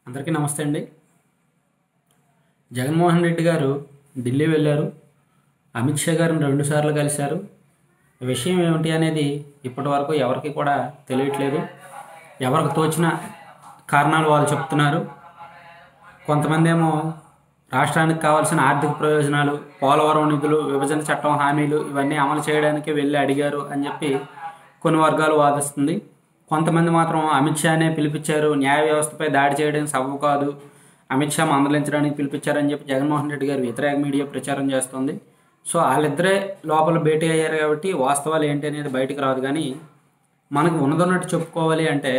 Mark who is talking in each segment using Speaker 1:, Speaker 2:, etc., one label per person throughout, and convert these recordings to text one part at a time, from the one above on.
Speaker 1: అందరికీ నమస్తే అండి జగన్మోహన్ రెడ్డి గారు ఢిల్లీ వెళ్ళారు అమిత్ షా గారిని రెండుసార్లు కలిశారు విషయం ఏమిటి అనేది ఇప్పటి వరకు ఎవరికి కూడా తెలియట్లేదు ఎవరికి తోచిన కారణాలు వాళ్ళు చెప్తున్నారు కొంతమంది ఏమో రాష్ట్రానికి కావాల్సిన ఆర్థిక ప్రయోజనాలు పోలవరం నిధులు విభజన చట్టం హామీలు ఇవన్నీ అమలు చేయడానికి వెళ్ళి అడిగారు అని చెప్పి కొన్ని వర్గాలు వాదిస్తుంది కొంతమంది మాత్రం అమిత్ షానే పిలిపించారు న్యాయ వ్యవస్థపై దాడి చేయడానికి సబబు కాదు అమిత్ షా మందలించడానికి పిలిపించారని చెప్పి జగన్మోహన్ రెడ్డి గారు వ్యతిరేక మీడియా ప్రచారం చేస్తుంది సో వాళ్ళిద్దరే లోపల భేటీ అయ్యారు కాబట్టి వాస్తవాలు ఏంటి అనేది బయటకు రాదు కానీ మనకు ఉన్నదన్నట్టు చెప్పుకోవాలి అంటే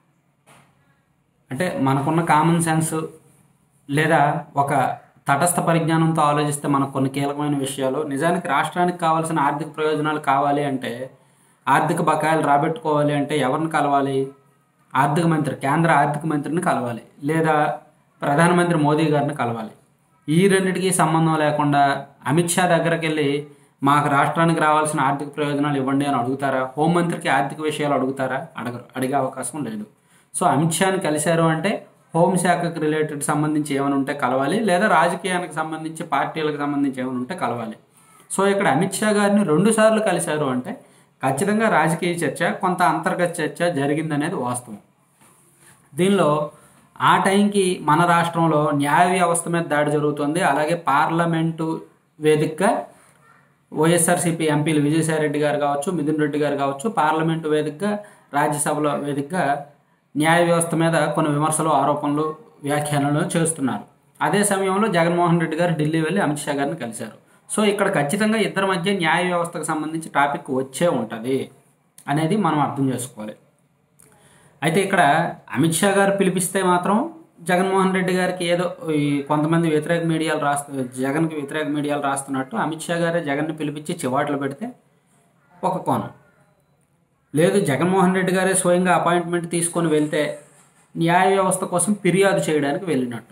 Speaker 1: అంటే మనకున్న కామన్ సెన్స్ లేదా ఒక తటస్థ పరిజ్ఞానంతో ఆలోచిస్తే మనకు కొన్ని కీలకమైన విషయాలు నిజానికి రాష్ట్రానికి కావాల్సిన ఆర్థిక ప్రయోజనాలు కావాలి అంటే ఆర్థిక బకాయిలు రాబెట్టుకోవాలి అంటే ఎవరిని కలవాలి ఆర్థిక మంత్రి కేంద్ర ఆర్థిక మంత్రిని కలవాలి లేదా ప్రధానమంత్రి మోదీ గారిని కలవాలి ఈ రెండింటికి సంబంధం లేకుండా అమిత్ షా దగ్గరికి వెళ్ళి మాకు రాష్ట్రానికి రావాల్సిన ఆర్థిక ప్రయోజనాలు ఇవ్వండి అని అడుగుతారా హోంమంత్రికి ఆర్థిక విషయాలు అడుగుతారా అడగరు అడిగే అవకాశం లేదు సో అమిత్ షాని కలిశారు అంటే హోంశాఖకు రిలేటెడ్ సంబంధించి ఏమైనా ఉంటే కలవాలి లేదా రాజకీయానికి సంబంధించి పార్టీలకు సంబంధించి ఏమైనా ఉంటే కలవాలి సో ఇక్కడ అమిత్ షా గారిని రెండు సార్లు కలిశారు అంటే ఖచ్చితంగా రాజకీయ చర్చ కొంత అంతర్గత చర్చ జరిగిందనేది వాస్తవం దీనిలో ఆ టైంకి మన రాష్ట్రంలో న్యాయ వ్యవస్థ మీద దాడి జరుగుతుంది అలాగే పార్లమెంటు వేదికగా వైఎస్ఆర్సీపీ ఎంపీలు విజయసాయిరెడ్డి గారు కావచ్చు మిథున్ రెడ్డి గారు కావచ్చు పార్లమెంటు వేదికగా రాజ్యసభలో వేదికగా న్యాయ వ్యవస్థ మీద కొన్ని విమర్శలు ఆరోపణలు వ్యాఖ్యానాలు చేస్తున్నారు అదే సమయంలో జగన్మోహన్ రెడ్డి గారు ఢిల్లీ వెళ్ళి అమిత్ షా గారిని కలిశారు సో ఇక్కడ ఖచ్చితంగా ఇద్దరి మధ్య న్యాయ వ్యవస్థకు సంబంధించి టాపిక్ వచ్చే ఉంటుంది అనేది మనం అర్థం చేసుకోవాలి అయితే ఇక్కడ అమిత్ షా గారు పిలిపిస్తే మాత్రం జగన్మోహన్ రెడ్డి గారికి ఏదో ఈ కొంతమంది వ్యతిరేక మీడియాలు రాస్తు జగన్కి వ్యతిరేక మీడియాలు రాస్తున్నట్టు అమిత్ షా గారే జగన్ని పిలిపించి చివాట్లు పెడితే ఒక కోణం లేదు జగన్మోహన్ రెడ్డి గారే స్వయంగా అపాయింట్మెంట్ తీసుకొని వెళ్తే న్యాయ వ్యవస్థ కోసం ఫిర్యాదు చేయడానికి వెళ్ళినట్టు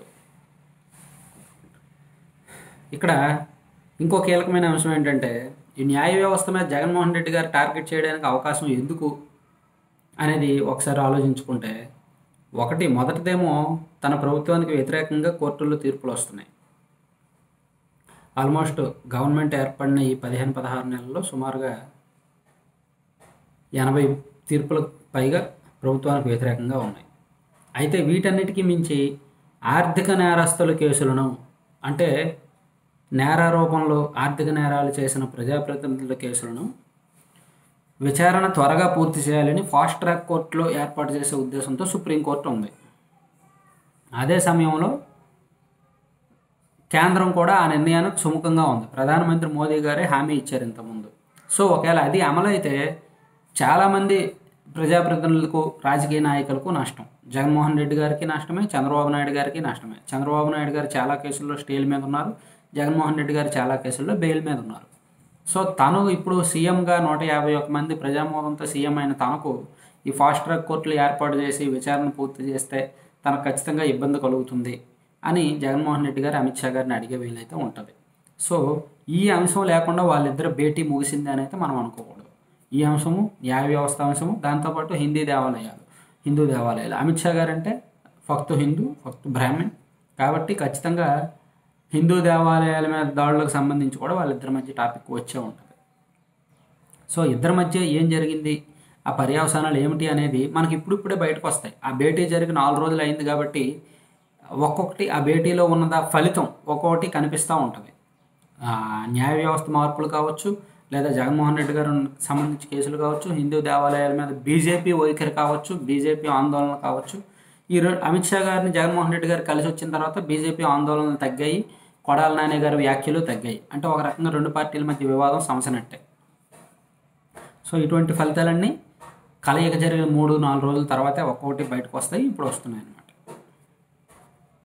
Speaker 1: ఇక్కడ ఇంకో కీలకమైన అంశం ఏంటంటే ఈ న్యాయ వ్యవస్థ మీద జగన్మోహన్ రెడ్డి గారు టార్గెట్ చేయడానికి అవకాశం ఎందుకు అనేది ఒకసారి ఆలోచించుకుంటే ఒకటి మొదటిదేమో తన ప్రభుత్వానికి వ్యతిరేకంగా కోర్టుల్లో తీర్పులు వస్తున్నాయి ఆల్మోస్ట్ గవర్నమెంట్ ఏర్పడిన ఈ పదిహేను పదహారు నెలల్లో సుమారుగా ఎనభై తీర్పులకు పైగా ప్రభుత్వానికి వ్యతిరేకంగా ఉన్నాయి అయితే వీటన్నిటికీ మించి ఆర్థిక నేరస్తుల కేసులను అంటే నేరారోపణలు ఆర్థిక నేరాలు చేసిన ప్రజాప్రతినిధుల కేసులను విచారణ త్వరగా పూర్తి చేయాలని ఫాస్ట్ ట్రాక్ కోర్టులో ఏర్పాటు చేసే ఉద్దేశంతో సుప్రీంకోర్టు ఉంది అదే సమయంలో కేంద్రం కూడా ఆ నిర్ణయానికి సుముఖంగా ఉంది ప్రధానమంత్రి మోదీ గారే హామీ ఇచ్చారు ఇంతకుముందు సో ఒకవేళ అది అమలైతే చాలామంది ప్రజాప్రతినిధులకు రాజకీయ నాయకులకు నష్టం జగన్మోహన్ రెడ్డి గారికి నష్టమే చంద్రబాబు నాయుడు గారికి నష్టమే చంద్రబాబు నాయుడు గారు చాలా కేసుల్లో స్టేల్ మీద ఉన్నారు జగన్మోహన్ రెడ్డి గారు చాలా కేసుల్లో బెయిల్ మీద ఉన్నారు సో తను ఇప్పుడు సీఎంగా నూట యాభై ఒక మంది ప్రజామోదంతో సీఎం అయిన తనకు ఈ ఫాస్ట్ ట్రాక్ కోర్టులు ఏర్పాటు చేసి విచారణ పూర్తి చేస్తే తనకు ఖచ్చితంగా ఇబ్బంది కలుగుతుంది అని జగన్మోహన్ రెడ్డి గారు అమిత్ షా గారిని అడిగే వీలైతే ఉంటుంది సో ఈ అంశం లేకుండా వాళ్ళిద్దరు భేటీ ముగిసింది అని అయితే మనం అనుకోకూడదు ఈ అంశము న్యాయ వ్యవస్థ అంశము దాంతోపాటు హిందీ దేవాలయాలు హిందూ దేవాలయాలు అమిత్ షా గారు అంటే ఫక్తు హిందూ ఫక్తు బ్రాహ్మణ్ కాబట్టి ఖచ్చితంగా హిందూ దేవాలయాల మీద దాడులకు సంబంధించి కూడా వాళ్ళిద్దరి మధ్య టాపిక్ వచ్చే ఉంటుంది సో ఇద్దరి మధ్య ఏం జరిగింది ఆ పర్యవసానాలు ఏమిటి అనేది మనకి ఇప్పుడిప్పుడే బయటకు వస్తాయి ఆ భేటీ జరిగి నాలుగు రోజులు అయింది కాబట్టి ఒక్కొక్కటి ఆ భేటీలో ఉన్నదా ఫలితం ఒక్కొక్కటి కనిపిస్తూ ఉంటుంది న్యాయ వ్యవస్థ మార్పులు కావచ్చు లేదా జగన్మోహన్ రెడ్డి గారు సంబంధించి కేసులు కావచ్చు హిందూ దేవాలయాల మీద బీజేపీ వైఖరి కావచ్చు బీజేపీ ఆందోళన కావచ్చు ఈ రో అమిత్ షా గారిని జగన్మోహన్ రెడ్డి గారు కలిసి వచ్చిన తర్వాత బీజేపీ ఆందోళనలు తగ్గాయి కొడాల నాని గారి వ్యాఖ్యలు తగ్గాయి అంటే ఒక రకంగా రెండు పార్టీల మధ్య వివాదం సమసినట్టే సో ఇటువంటి ఫలితాలన్నీ కలయిక జరిగిన మూడు నాలుగు రోజుల తర్వాతే ఒక్కొక్కటి బయటకు వస్తాయి ఇప్పుడు వస్తున్నాయి